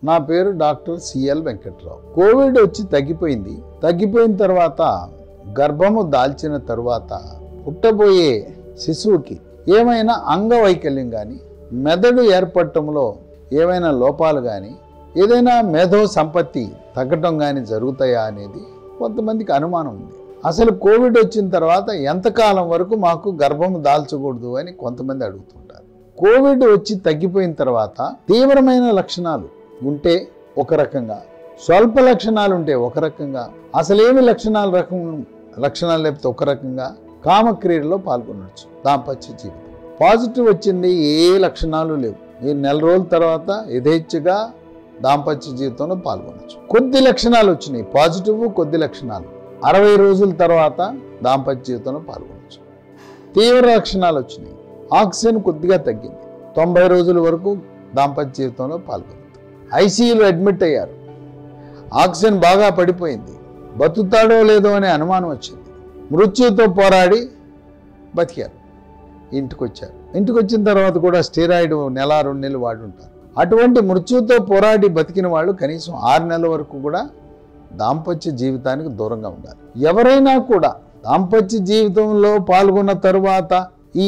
నా పేరు doctor CL Venkatrao Covid వచ్చి తగ్గిపోయింది తగ్గిపోయిన తర్వాత గర్భము దాల్చిన తర్వాత పుట్టబోయే శిశువుకి ఏమైనా అంగవైకల్యం కానీ మెదడు ఏర్పడటంలో ఏమైనా లోపాలు కానీ ఏదైనా మేధో సంపత్తి తగ్గటం కానీ జరుగుతాయా అనేది కొంతమందికి అనుమానం ఉంది అసలు కోవిడ్ వచ్చిన తర్వాత ఎంతకాలం వరకు మాకు గర్భం దాల్చకూడదు అని కొంతమంది అడుగుతుంటారు కోవిడ్ వచ్చి తగ్గిపోయిన తర్వాత తీవ్రమైన లక్షణాలు ఉంటే ఒక రకంగా స్వల్ప లక్షణాలు ఉంటే ఒక రకంగా అసలేమి లక్షణాలు రకం లక్షణాలు లేకపోతే ఒక రకంగా కామక్రియలో పాల్గొనవచ్చు దాంపత్య జీవితం పాజిటివ్ వచ్చింది ఏ లక్షణాలు లేవు ఈ నెల రోజుల తర్వాత యథేచ్ఛగా దాంపత్య జీవితంలో పాల్గొనవచ్చు కొద్ది లక్షణాలు వచ్చినాయి పాజిటివ్ కొద్ది లక్షణాలు అరవై రోజుల తర్వాత దాంపత్య జీవితంలో పాల్గొనవచ్చు తీవ్ర లక్షణాలు వచ్చినాయి ఆక్సిజన్ కొద్దిగా తగ్గింది తొంభై రోజుల వరకు దాంపత్య జీవితంలో పాల్గొంది ఐసీయూలో అడ్మిట్ అయ్యారు ఆక్సిజన్ బాగా పడిపోయింది బతుకుతాడో లేదో అనే అనుమానం వచ్చింది మృత్యుతో పోరాడి బతికారు ఇంటికి వచ్చారు ఇంటికి వచ్చిన తర్వాత కూడా స్టెరాయిడ్ నెల రెండు నెలలు వాడి ఉంటారు అటువంటి మృత్యుతో పోరాడి బతికిన వాళ్ళు కనీసం ఆరు నెలల వరకు కూడా దాంపత్య జీవితానికి దూరంగా ఉండాలి ఎవరైనా కూడా దాంపత్య జీవితంలో పాల్గొన్న తరువాత ఈ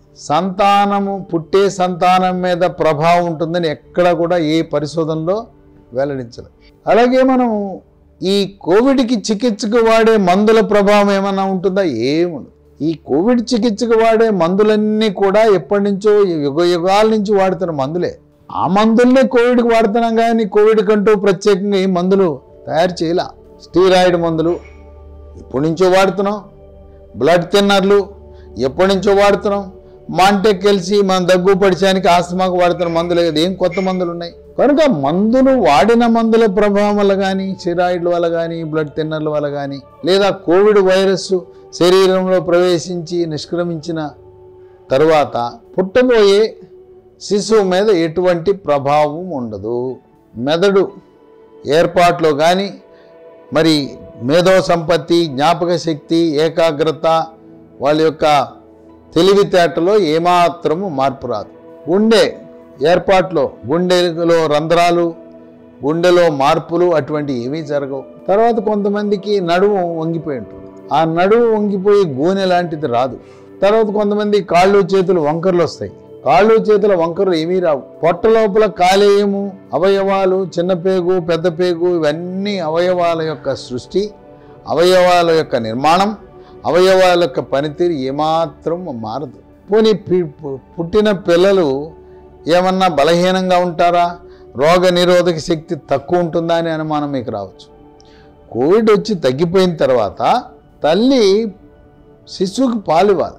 సంతానము పుట్టే సంతానం మీద ప్రభావం ఉంటుందని ఎక్కడ కూడా ఏ పరిశోధనలో వెల్లడించలేదు అలాగే మనం ఈ కోవిడ్కి చికిత్సకు వాడే మందుల ప్రభావం ఏమైనా ఉంటుందా ఏముండదు ఈ కోవిడ్ చికిత్సకు వాడే మందులన్నీ కూడా ఎప్పటి నుంచో యుగ యుగాల నుంచి వాడుతున్న మందులే ఆ మందుల్నే కోవిడ్కి వాడుతున్నాం కానీ కోవిడ్ కంటూ ప్రత్యేకంగా ఈ మందులు తయారు చేయలే స్టీరాయిడ్ మందులు ఎప్పటి నుంచో వాడుతున్నాం బ్లడ్ థిన్నర్లు ఎప్పటి నుంచో వాడుతున్నాం మాంటెక్ కలిసి మన దగ్గు పడిచానికి ఆస్తమాకు వాడుతున్న మందులే కదా ఏం కొత్త మందులు ఉన్నాయి కనుక మందులు వాడిన మందుల ప్రభావం వల్ల కానీ స్టెరాయిడ్ల వల్ల కానీ బ్లడ్ థిన్నర్ల వల్ల కానీ లేదా కోవిడ్ వైరస్ శరీరంలో ప్రవేశించి నిష్క్రమించిన తరువాత పుట్టబోయే శిశువు మీద ఎటువంటి ప్రభావం ఉండదు మెదడు ఏర్పాట్లో కానీ మరి మేధో సంపత్తి జ్ఞాపక శక్తి ఏకాగ్రత వాళ్ళ యొక్క తెలివితేటలో ఏమాత్రము మార్పు రాదు గుండె ఏర్పాట్లో గుండెలో రంధ్రాలు గుండెలో మార్పులు అటువంటి ఏమీ జరగవు తర్వాత కొంతమందికి నడుము వంగిపోయి ఉంటుంది ఆ నడుము వంగిపోయి గూనె లాంటిది రాదు తర్వాత కొంతమంది కాళ్ళు చేతులు వంకర్లు వస్తాయి కాళ్ళు చేతుల వంకరలు ఏమీ రావు పొట్ట లోపల కాలేయము అవయవాలు చిన్న పేగు పెద్ద పేగు ఇవన్నీ అవయవాల యొక్క సృష్టి అవయవాల యొక్క నిర్మాణం అవయవాల యొక్క పనితీరు ఏమాత్రం మారదు పోనీ పి- పు- పుట్టిన పిల్లలు ఏమన్నా బలహీనంగా ఉంటారా రోగ నిరోధక శక్తి తక్కువ ఉంటుందా అని అనుమానం మీకు రావచ్చు కోవిడ్ వచ్చి తగ్గిపోయిన తర్వాత తల్లి శిశువుకి పాలు ఇవ్వాలి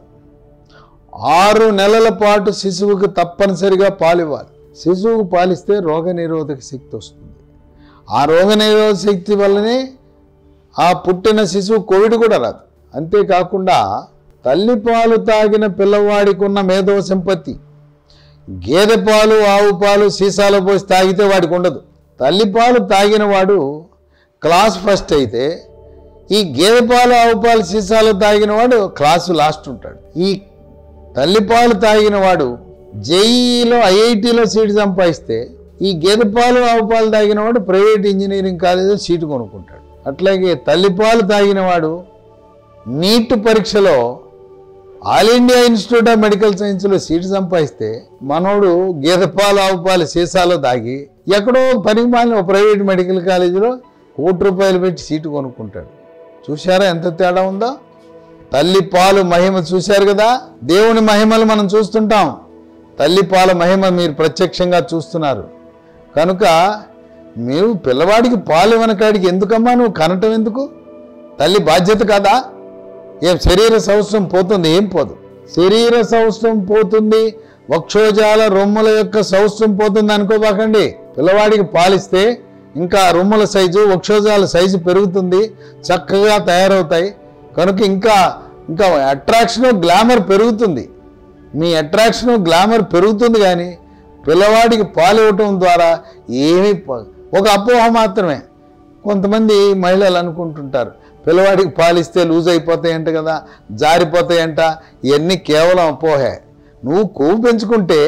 ఆరు నెలల పాటు శిశువుకి తప్పనిసరిగా పాలు ఇవ్వాలి శిశువుకు పాలిస్తే రోగ నిరోధక శక్తి వస్తుంది ఆ రోగ నిరోధక శక్తి వల్లనే ఆ పుట్టిన శిశువు కోవిడ్ కూడా రాదు అంతేకాకుండా తల్లి పాలు తాగిన పిల్లవాడికి ఉన్న మేధో సంపత్తి గేదె పాలు ఆవు పాలు సీసాలో పోసి తాగితే వాడికి ఉండదు తల్లి పాలు తాగిన వాడు క్లాస్ ఫస్ట్ అయితే ఈ గేదె పాలు ఆవు పాలు సీసాలో తాగిన వాడు క్లాసు లాస్ట్ ఉంటాడు ఈ తల్లి పాలు తాగిన వాడు జేఈలో ఐఐటిలో సీటు సంపాదిస్తే ఈ గేదె పాలు ఆవు పాలు తాగిన వాడు ప్రైవేట్ ఇంజనీరింగ్ కాలేజీలో సీటు కొనుక్కుంటాడు అట్లాగే తల్లి పాలు తాగిన వాడు నీట్ పరీక్షలో all India Institute of Medical సైన్స్లో సీటు సంపాదిస్తే మనోడు గేదె పాలు ఆవు పాలు సీసాలో దాగి ఎక్కడో పనికి మాలిన ఒక ప్రైవేట్ మెడికల్ కాలేజీలో కోటి రూపాయలు పెట్టి సీటు కొనుక్కుంటాడు చూశారా ఎంత తేడా ఉందో తల్లి పాలు మహిమ చూశారు కదా దేవుని మహిమలు మనం చూస్తుంటాం తల్లి పాల మహిమ మీరు ప్రత్యక్షంగా చూస్తున్నారు కనుక మీరు పిల్లవాడికి పాలు ఇవ్వనకాడికి ఎందుకమ్మా నువ్వు కనటం ఎందుకు తల్లి బాధ్యత కాదా ఏం శరీర సౌష్ఠం పోతుంది ఏం పోదు శరీర సౌష్ఠం పోతుంది వక్షోజాల రొమ్ముల యొక్క సౌష్ఠం పోతుంది అనుకోబాకండి పిల్లవాడికి పాలిస్తే ఇంకా రొమ్ముల సైజు వక్షోజాల సైజు పెరుగుతుంది చక్కగా తయారవుతాయి కనుక ఇంకా ఇంకా అట్రాక్షన్ గ్లామర్ పెరుగుతుంది మీ అట్రాక్షన్ గ్లామర్ పెరుగుతుంది కానీ పిల్లవాడికి పాలు ఇవ్వటం ద్వారా ఏమీ పో- ఒక అపోహ మాత్రమే కొంతమంది మహిళలు అనుకుంటుంటారు పిల్లవాడికి పాలిస్తే లూజ్ అయిపోతాయంట కదా జారిపోతాయంట ఇవన్నీ కేవలం అపోహే నువ్వు కొవ్వు పెంచుకుంటే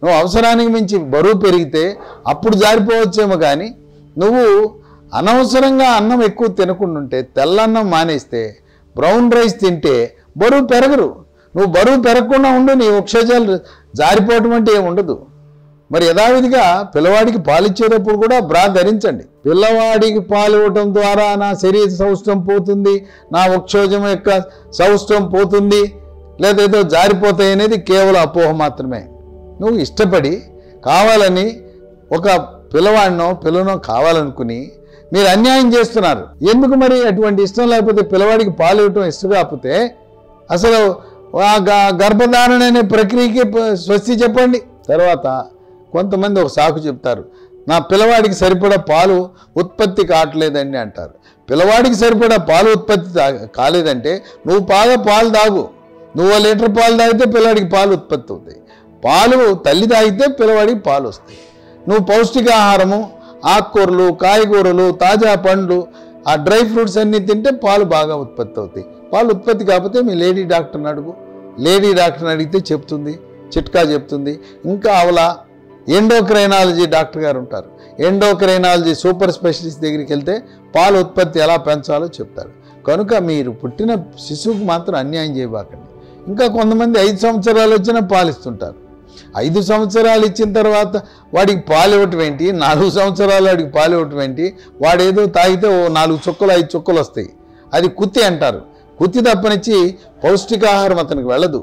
నువ్వు అవసరానికి మించి బరువు పెరిగితే అప్పుడు జారిపోవచ్చేమో కానీ నువ్వు అనవసరంగా అన్నం ఎక్కువ తినకుండా ఉంటే తెల్లన్నం మానేస్తే బ్రౌన్ రైస్ తింటే బరువు పెరగరు నువ్వు బరువు పెరగకుండా ఉండు నీ ఉక్షజాలు జారిపోవటం అంటే ఏమి ఉండదు మరి యథావిధిగా పిల్లవాడికి పాలిచ్చేటప్పుడు కూడా బ్రా ధరించండి పిల్లవాడికి పాలు ఇవ్వటం ద్వారా నా శరీర సౌష్ఠం పోతుంది నా వక్షోజం యొక్క సౌష్ఠం పోతుంది లేదా ఏదో జారిపోతాయి అనేది కేవలం అపోహ మాత్రమే నువ్వు ఇష్టపడి కావాలని ఒక పిల్లవాడినో పిల్లనో కావాలనుకుని మీరు అన్యాయం చేస్తున్నారు ఎందుకు మరి అటువంటి ఇష్టం లేకపోతే పిల్లవాడికి పాలు ఇవ్వటం ఇష్టం కాకపోతే అసలు ఆ గ- గర్భధారణ అనే ప్రక్రియకి ప- స్వస్తి చెప్పండి తర్వాత కొంతమంది ఒక సాకు చెప్తారు నా పిల్లవాడికి సరిపడా పాలు ఉత్పత్తి కావట్లేదండి అంటారు పిల్లవాడికి సరిపడా పాలు ఉత్పత్తి తా- కాలేదంటే నువ్వు బాగా పాలు తాగు నువ్వు ఓ లీటర్ పాలు తాగితే పిల్లవాడికి పాలు ఉత్పత్తి అవుతాయి పాలు తల్లి తాగితే పిల్లవాడికి పాలు వస్తాయి నువ్వు పౌష్టికాహారము ఆకుకూరలు కాయగూరలు తాజా పండ్లు ఆ డ్రై ఫ్రూట్స్ అన్నీ తింటే పాలు బాగా ఉత్పత్తి అవుతాయి పాలు ఉత్పత్తి కాకపోతే మీ లేడీ డాక్టర్ని అడుగు లేడీ డాక్టర్ని అడిగితే చెప్తుంది చిట్కా చెప్తుంది ఇంకా అవలా ఎండోక్రైనాలజీ డాక్టర్ గారు ఉంటారు ఎండోక్రైనాలజీ సూపర్ స్పెషలిస్ట్ దగ్గరికి వెళ్తే పాల ఉత్పత్తి ఎలా పెంచాలో చెప్తారు కనుక మీరు పుట్టిన శిశువుకు మాత్రం అన్యాయం చేయబాకండి ఇంకా కొంతమంది ఐదు సంవత్సరాలు వచ్చినా పాలిస్తుంటారు ఐదు సంవత్సరాలు ఇచ్చిన తర్వాత వాడికి పాలు ఇవ్వటం ఏంటి నాలుగు సంవత్సరాలు వాడికి పాలు ఇవ్వటం ఏంటి వాడు ఏదో తాగితే ఓ నాలుగు చుక్కలు ఐదు చుక్కలు వస్తాయి అది కుత్తి అంటారు కుత్తి తప్పనిచ్చి పౌష్టికాహారం అతనికి వెళ్ళదు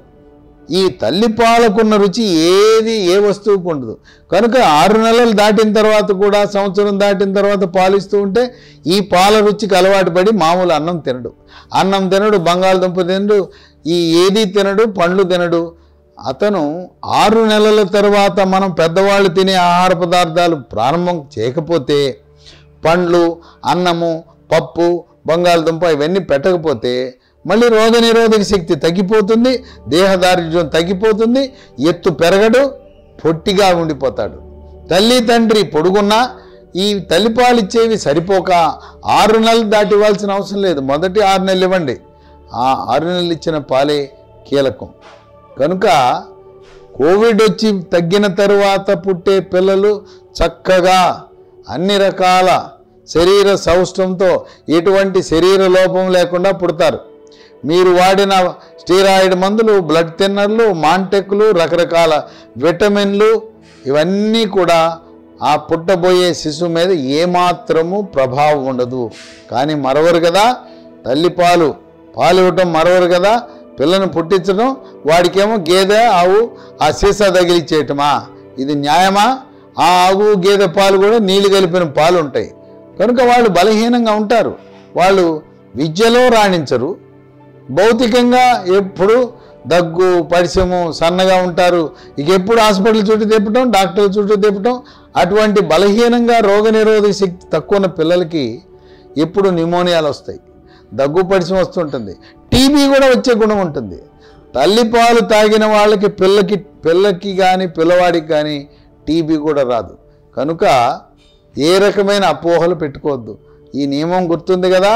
ఈ తల్లి పాలకున్న రుచి ఏది ఏ వస్తువుకు ఉండదు కనుక ఆరు నెలలు దాటిన తర్వాత కూడా సంవత్సరం దాటిన తర్వాత పాలిస్తూ ఉంటే ఈ పాల రుచికి అలవాటు పడి మామూలు అన్నం తినడు అన్నం తినడు బంగాళదుంప తినడు ఈ ఏది తినడు పండ్లు తినడు అతను ఆరు నెలల తర్వాత మనం పెద్దవాళ్ళు తినే ఆహార పదార్థాలు ప్రారంభం చేయకపోతే పండ్లు అన్నము పప్పు బంగాళదుంప ఇవన్నీ పెట్టకపోతే మళ్ళీ రోగ నిరోధక శక్తి తగ్గిపోతుంది దేహదారిద్ర్యం తగ్గిపోతుంది ఎత్తు పెరగడు పొట్టిగా ఉండిపోతాడు తల్లి తండ్రి పొడుగున్నా ఈ తల్లిపాలు ఇచ్చేవి సరిపోక ఆరు నెలలు దాటి ఇవ్వాల్సిన అవసరం లేదు మొదటి ఆరు నెలలు ఇవ్వండి ఆ ఆరు నెలలు ఇచ్చిన పాలే కీలకం కనుక కోవిడ్ వచ్చి తగ్గిన తరువాత పుట్టే పిల్లలు చక్కగా అన్ని రకాల శరీర సౌష్ఠంతో ఎటువంటి శరీర లోపం లేకుండా పుడతారు మీరు వాడిన స్టీరాయిడ్ మందులు బ్లడ్ థిన్నర్లు మాంటెక్లు రకరకాల విటమిన్లు ఇవన్నీ కూడా ఆ పుట్టబోయే శిశువు మీద ఏమాత్రము ప్రభావం ఉండదు కానీ మరవరు కదా తల్లిపాలు పాలు ఇవ్వటం మరవరు కదా పిల్లను పుట్టించడం వాడికేమో గేదె ఆవు ఆ సీసా తగిలిచ్చేయటమా ఇది న్యాయమా ఆ ఆవు గేదె పాలు కూడా నీళ్లు కలిపిన పాలు ఉంటాయి కనుక వాళ్ళు బలహీనంగా ఉంటారు వాళ్ళు విద్యలో రాణించరు భౌతికంగా ఎప్పుడు దగ్గు పరిశ్రమ సన్నగా ఉంటారు ఇక ఎప్పుడు హాస్పిటల్ చుట్టూ తిప్పటం డాక్టర్ల చుట్టూ తిప్పటం అటువంటి బలహీనంగా రోగనిరోధక శక్తి తక్కువ ఉన్న పిల్లలకి ఎప్పుడు న్యూమోనియాలు వస్తాయి దగ్గు పరిశ్రమ వస్తుంటుంది టీబీ కూడా వచ్చే గుణం ఉంటుంది తల్లిపాలు తాగిన వాళ్ళకి పిల్లకి పిల్లకి కానీ పిల్లవాడికి కానీ టీబీ కూడా రాదు కనుక ఏ రకమైన అపోహలు పెట్టుకోవద్దు ఈ నియమం గుర్తుంది కదా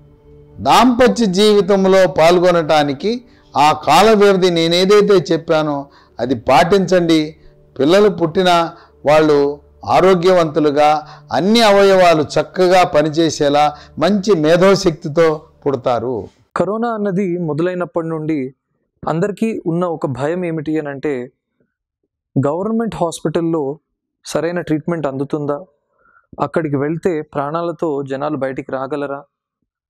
దాంపత్య జీవితంలో పాల్గొనటానికి ఆ కాల వ్యవధి నేనేదైతే చెప్పానో అది పాటించండి పిల్లలు పుట్టిన వాళ్ళు ఆరోగ్యవంతులుగా అన్ని అవయవాలు చక్కగా పనిచేసేలా మంచి మేధోశక్తితో పుడతారు కరోనా అన్నది మొదలైనప్పటి నుండి అందరికీ ఉన్న ఒక భయం ఏమిటి అని అంటే గవర్నమెంట్ హాస్పిటల్లో సరైన ట్రీట్మెంట్ అందుతుందా అక్కడికి వెళ్తే ప్రాణాలతో జనాలు బయటికి రాగలరా